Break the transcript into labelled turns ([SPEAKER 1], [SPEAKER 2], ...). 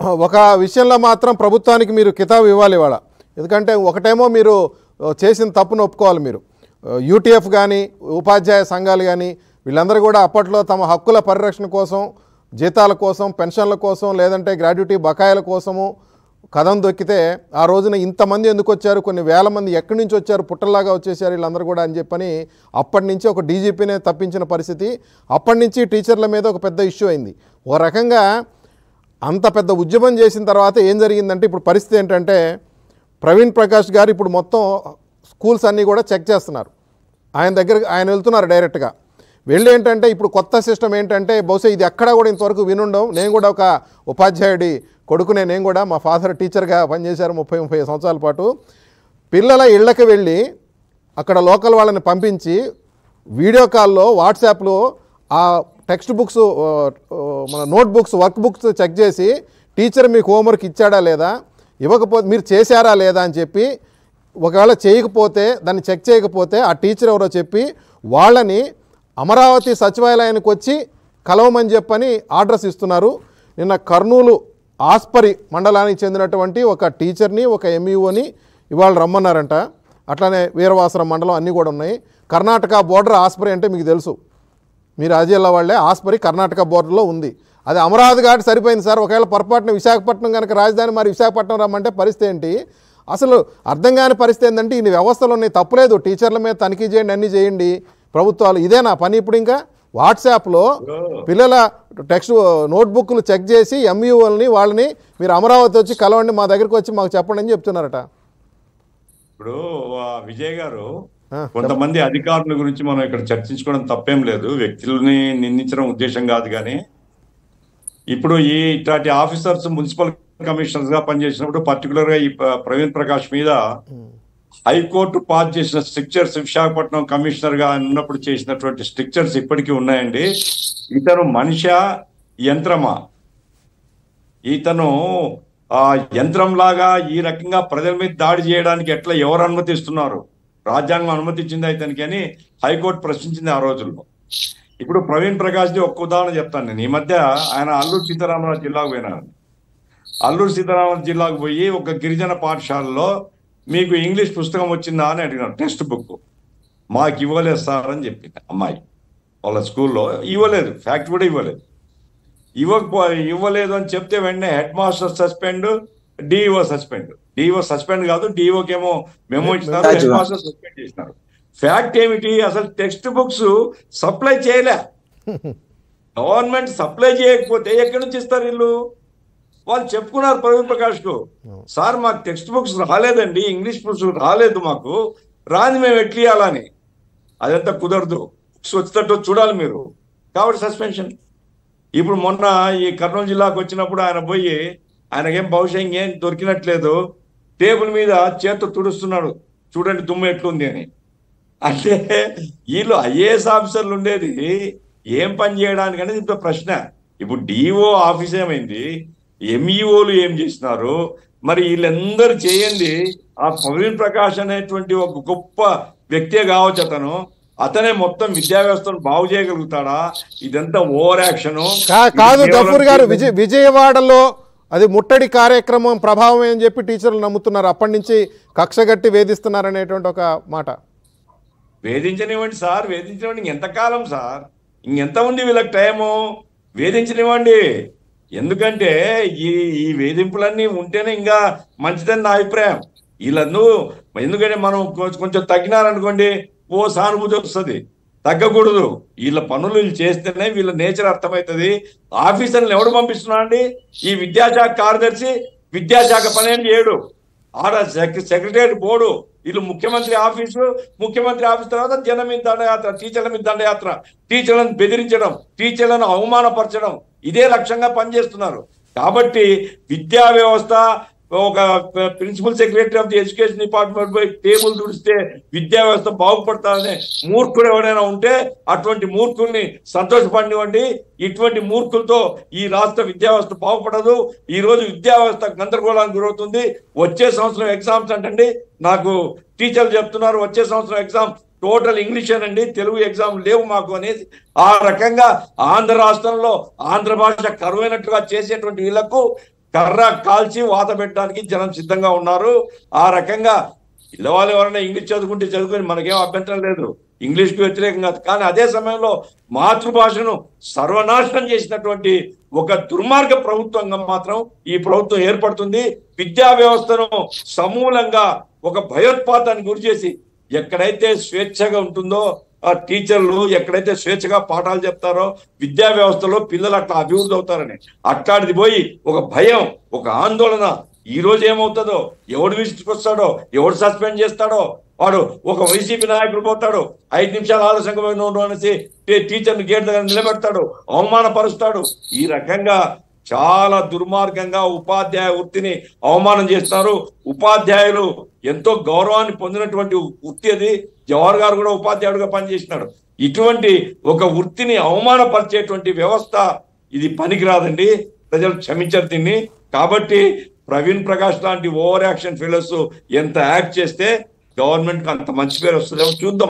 [SPEAKER 1] ఒక విషయంలో మాత్రం ప్రభుత్వానికి మీరు కితాబు ఇవ్వాలి ఇవాళ ఎందుకంటే ఒకటేమో మీరు ఆ, చేసిన తప్పును ఒప్పుకోవాలి మీరు యూటీఎఫ్ కానీ ఉపాధ్యాయ సంఘాలు కానీ వీళ్ళందరూ కూడా అప్పట్లో తమ హక్కుల పరిరక్షణ కోసం జీతాల కోసం పెన్షన్ల కోసం లేదంటే గ్రాడ్యుటీ బకాయిల కోసము కథం దొక్కితే ఆ రోజున ఇంతమంది ఎందుకు వచ్చారు కొన్ని వేల మంది ఎక్కడి నుంచి వచ్చారు పుట్టల్లాగా వచ్చేసారు వీళ్ళందరూ కూడా అని చెప్పని అప్పటి నుంచి ఒక డీజీపీనే తప్పించిన పరిస్థితి అప్పటి నుంచి టీచర్ల మీద ఒక పెద్ద ఇష్యూ అయింది ఒక రకంగా అంత పెద్ద ఉద్యమం చేసిన తర్వాత ఏం జరిగిందంటే ఇప్పుడు పరిస్థితి ఏంటంటే ప్రవీణ్ ప్రకాష్ గారు ఇప్పుడు మొత్తం స్కూల్స్ అన్నీ కూడా చెక్ చేస్తున్నారు ఆయన దగ్గర ఆయన వెళ్తున్నారు డైరెక్ట్గా వెళ్ళి ఏంటంటే ఇప్పుడు కొత్త సిస్టమ్ ఏంటంటే బహుశా ఇది ఎక్కడా కూడా ఇంతవరకు వినుండం నేను కూడా ఒక ఉపాధ్యాయుడి కొడుకునే నేను కూడా మా ఫాదర్ టీచర్గా పనిచేశారు ముప్పై ముప్పై సంవత్సరాల పాటు పిల్లల ఇళ్ళకి వెళ్ళి అక్కడ లోకల్ వాళ్ళని పంపించి వీడియో కాల్లో వాట్సాప్లో ఆ టెక్స్ట్ బుక్స్ ఆ, ఆ, మన note books work books check చేసి టీచర్ మీకు హోంవర్క్ ఇచ్చాడా లేదా ఇవ్వకపోతే మీరు చేశారా లేదా అని చెప్పి ఒకవేళ చేయకపోతే దాన్ని చెక్ చేయకపోతే ఆ టీచర్ ఎవరో చెప్పి వాళ్ళని అమరావతి సచివాలయానికి వచ్చి కలవమని చెప్పని అడ్రస్ ఇస్తున్నారు నిన్న కర్నూలు ఆస్పరి మండలానికి చెందినటువంటి ఒక టీచర్ని ఒక ఎంఈఓని ఇవాళ రమ్మన్నారంట అట్లానే వీరవాసరం మండలం అన్నీ కూడా ఉన్నాయి కర్ణాటక బోర్డర్ ఆస్పరి అంటే మీకు తెలుసు మీరు ఆ జిల్లా వాళ్ళే ఆస్పరి కర్ణాటక బోర్డర్లో ఉంది అది అమరావతి కాబట్టి సరిపోయింది సార్ ఒకవేళ పొరపాటున విశాఖపట్నం కనుక రాజధాని మరి విశాఖపట్నం రమ్మంటే పరిస్థితి ఏంటి అసలు అర్థం కాని పరిస్థితి ఏంటంటే ఇన్ని వ్యవస్థలు ఉన్నాయి తప్పులేదు టీచర్ల మీద తనిఖీ చేయండి అన్నీ చేయండి ప్రభుత్వాలు ఇదేనా పని ఇప్పుడు ఇంకా వాట్సాప్లో పిల్లల టెక్స్ట్ నోట్బుక్లు చెక్ చేసి ఎంఈఓల్ని వాళ్ళని మీరు అమరావతి వచ్చి కలవండి మా దగ్గరికి వచ్చి మాకు చెప్పండి అని చెప్తున్నారట
[SPEAKER 2] ఇప్పుడు ఆ, విజయ్ గారు
[SPEAKER 1] ఆ,
[SPEAKER 2] కొంతమంది అధికారుల గురించి మనం ఇక్కడ చర్చించుకోవడం తప్పేం లేదు వ్యక్తులని నిందించడం ఉద్దేశం కాదు కానీ ఇప్పుడు ఈ ఇట్లాంటి ఆఫీసర్స్ మున్సిపల్ కమిషనర్స్ గా పనిచేసినప్పుడు పర్టికులర్ గా ఈ ప- ప్రవీణ్ ప్రకాష్ మీద హైకోర్టు పాస్ చేసిన స్ట్రిక్చర్స్ విశాఖపట్నం కమిషనర్ గా ఉన్నప్పుడు చేసినటువంటి స్ట్రిక్చర్స్ ఇప్పటికీ ఉన్నాయండి ఇతను మనిషా యంత్రమా ఇతను ఆ యంత్రంలాగా ఈ రకంగా ప్రజల మీద దాడి చేయడానికి ఎట్లా ఎవరు అనుమతిస్తున్నారు రాజ్యాంగం అనుమతించింది ఇతనికి అని హైకోర్టు ప్రశ్నించింది ఆ రోజుల్లో ఇప్పుడు ప్రవీణ్ ప్రకాష్ ది ఒక్క ఉదాహరణ చెప్తాను నేను ఈ మధ్య ఆయన అల్లూరు సీతారామరాజు జిల్లాకు పోయినారు అల్లూరు సీతారామరాజు జిల్లాకు పోయి ఒక గిరిజన పాఠశాలలో మీకు ఇంగ్లీష్ పుస్తకం వచ్చిందా అని అడిగినారు టెక్స్ట్ బుక్ మాకు ఇవ్వలేదు సార్ అని చెప్పింది అమ్మాయి వాళ్ళ స్కూల్లో ఇవ్వలేదు ఫ్యాక్ట్ కూడా ఇవ్వలేదు ఇవ్వకపో ఇవ్వలేదు అని చెప్తే వెంటనే head master suspend D E O suspend D E O suspend కాదు డిఈఓకి ఏమో మెమో ఇచ్చినారు హెడ్ మాస్టర్ సస్పెండ్ చేసినారు ఫ్యాక్ట్ ఏమిటి అసలు టెక్స్ట్ బుక్స్ సప్లై చేయలే గవర్నమెంట్ సప్లై చేయకపోతే ఎక్కడి నుంచి ఇస్తారు వీళ్ళు వాళ్ళు చెప్పుకున్నారు ప్రవీణ్ ప్రకాష్ కు సార్ మాకు టెక్స్ట్ బుక్స్ రాలేదండి ఇంగ్లీష్ బుక్స్ రాలేదు మాకు రాని మేము ఎట్లియాలని అదంతా కుదరదు బుక్స్ వచ్చేటట్టు చూడాలి మీరు కాబట్టి సస్పెన్షన్ ఇప్పుడు మొన్న ఈ కర్నూలు జిల్లాకు వచ్చినప్పుడు ఆయన పోయి ఆయనకేం బహుశా ఇంకేం దొరికినట్లేదు టేబుల్ మీద చేత్తో తుడుస్తున్నాడు చూడండి దుమ్ము ఎట్లుంది అని అంటే వీళ్ళు ఐఏఎస్ ఆఫీసర్లు ఉండేది ఏం పని చేయడానికి అనేది ఇప్పుడు ప్రశ్న ఇప్పుడు డిఓ ఆఫీస్ ఏమైంది ఎంఈఓలు ఏం చేసినారు మరి వీళ్ళందరూ చేయండి ఆ ప్రవీణ్ ప్రకాష్ అనేటువంటి ఒక గొప్ప వ్యక్తే కావచ్చు అతను అతనే మొత్తం విద్యా వ్యవస్థను బాగు చేయగలుగుతాడా ఇదంతా ఓవర్ యాక్షన్
[SPEAKER 1] కా- కాదు గఫూర్ గారు విజయ విజయవాడలో అది ముట్టడి కార్యక్రమం ప్రభావం అని చెప్పి టీచర్లు నమ్ముతున్నారు అప్పటి నుంచి కక్షగట్టి వేధిస్తున్నారు అనేటువంటి ఒక మాట
[SPEAKER 2] వేధించనివ్వండి సార్ వేధించనివ్వండి ఇంకెంతకాలం సార్ ఇంకెంత ఉంది వీళ్ళకి టైము వేధించనివ్వండి ఎందుకంటే ఈ ఈ వేధింపులన్నీ ఉంటేనే ఇంకా మంచిదని నా అభిప్రాయం వీళ్ళందు ఎందుకంటే మనం కొంచెం కొంచెం తగ్గినారనుకోండి ఓ సానుభూతి వస్తుంది తగ్గకూడదు వీళ్ళ పనులు వీళ్ళు చేస్తేనే వీళ్ళ నేచర్ అర్థమవుతుంది ఆఫీసర్లు ఎవడు పంపిస్తున్నా అండి ఈ విద్యాశాఖ కార్యదర్శి విద్యాశాఖ పని ఏం చేయడు ఆడ సెక్ర- సెక్రటరీ బోర్డు వీళ్ళు ముఖ్యమంత్రి ఆఫీసు ముఖ్యమంత్రి ఆఫీస్ తర్వాత జనం మీద దండయాత్ర టీచర్ల మీద దండయాత్ర టీచర్లను బెదిరించడం టీచర్లను అవమానపరచడం ఇదే లక్ష్యంగా పనిచేస్తున్నారు కాబట్టి విద్యా వ్యవస్థ ఒక principal secretary of the education department పోయి టేబుల్ తుడిస్తే విద్యా వ్యవస్థ బాగుపడతాదనే మూర్ఖుడు ఎవరైనా ఉంటే అటువంటి మూర్ఖుల్ని సంతోషపడినివ్వండి ఇటువంటి మూర్ఖులతో ఈ రాష్ట్ర విద్యా వ్యవస్థ బాగుపడదు ఈ రోజు విద్యా వ్యవస్థ గందరగోళానికి గురవుతుంది వచ్చే సంవత్సరం ఎగ్జామ్స్ అంటండి నాకు టీచర్లు చెప్తున్నారు వచ్చే సంవత్సరం ఎగ్జామ్ టోటల్ ఇంగ్లీష్ అండి తెలుగు ఎగ్జామ్ లేవు మాకు అనేది ఆ రకంగా ఆంధ్ర రాష్ట్రంలో ఆంధ్ర భాష కరువైనట్లుగా చేసేటువంటి వీళ్ళకు కర్ర కాల్చి వాత పెట్టడానికి జనం సిద్ధంగా ఉన్నారు ఆ రకంగా పిల్లవాళ్ళు ఎవరైనా ఇంగ్లీష్ చదువుకుంటే చదువుకొని మనకేం అభ్యంతరం లేదు ఇంగ్లీష్కి వ్యతిరేకం కాదు కానీ అదే సమయంలో మాతృభాషను సర్వనాశనం చేసినటువంటి ఒక దుర్మార్గ ప్రభుత్వంగా మాత్రం ఈ ప్రభుత్వం ఏర్పడుతుంది విద్యా వ్యవస్థను సమూలంగా ఒక భయోత్పాతానికి గురి చేసి ఎక్కడైతే స్వేచ్ఛగా ఉంటుందో ఆ టీచర్లు ఎక్కడైతే స్వేచ్ఛగా పాఠాలు చెప్తారో విద్యా వ్యవస్థలో పిల్లలు అట్లా అభివృద్ధి అవుతారని అట్లాంటిది పోయి ఒక భయం ఒక ఆందోళన ఈ రోజు ఏమవుతుందో ఎవడు విసికి వస్తాడో ఎవడు సస్పెండ్ చేస్తాడో వాడు ఒక వైసీపీ నాయకుడు పోతాడు ఐదు నిమిషాలు ఆలస్యంగా పోయిన ఉండు అనేసి టీ- టీచర్ని గేట్ దగ్గర నిలబెడతాడు అవమానపరుస్తాడు ఈ రకంగా చాలా దుర్మార్గంగా ఉపాధ్యాయ వృత్తిని అవమానం చేస్తారు ఉపాధ్యాయులు ఎంతో గౌరవాన్ని పొందినటువంటి వృత్తి అది జవహర్ గారు కూడా ఉపాధ్యాయుడిగా పనిచేసినాడు ఇటువంటి ఒక వృత్తిని అవమానపరిచేటువంటి వ్యవస్థ ఇది పనికిరాదండి ప్రజలు క్షమించరు దీన్ని కాబట్టి ప్రవీణ్ ప్రకాష్ లాంటి ఓవర్ యాక్షన్ ఫీలర్స్ ఎంత యాక్ట్ చేస్తే గవర్నమెంట్ కి అంత మంచి పేరు వస్తుందేమో చూద్దాం